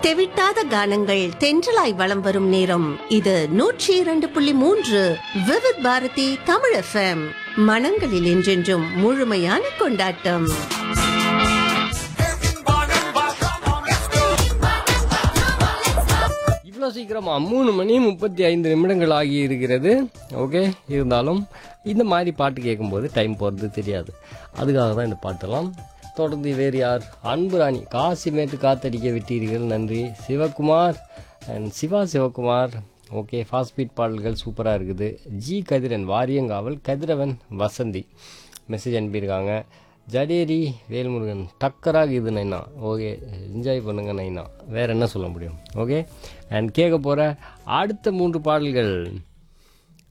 தெவிட்டாத கானங்கள் தென்றலாய் வலம் வரும் நேரம் இது நூற்றி இரண்டு புள்ளி மூன்று விவித் பாரதி தமிழ் எஃப்எம் மனங்களில் என்றென்றும் முழுமையான கொண்டாட்டம் இவ்வளோ சீக்கிரமா மூணு மணி முப்பத்தி ஐந்து நிமிடங்கள் ஆகி இருக்கிறது ஓகே இருந்தாலும் இந்த மாதிரி பாட்டு கேட்கும்போது டைம் போகிறது தெரியாது அதுக்காக தான் இந்த பாட்டெல்லாம் தொடர்ந்து வேறு யார் அன்புராணி காசி மேட்டு காத்தடிக்க விட்டீர்கள் நன்றி Sivakumar and Siva Sivakumar okay fast beat பாடல்கள் சூப்பராக இருக்குது ஜி கதிரன் வாரியங்காவல் கதிரவன் வசந்தி மெசேஜ் அனுப்பியிருக்காங்க ஜடேரி வேல்முருகன் டக்கராக இது நைனா ஓகே என்ஜாய் பண்ணுங்க நைனா வேறு என்ன சொல்ல முடியும் ஓகே அண்ட் கேட்க போகிற அடுத்த மூன்று பாடல்கள்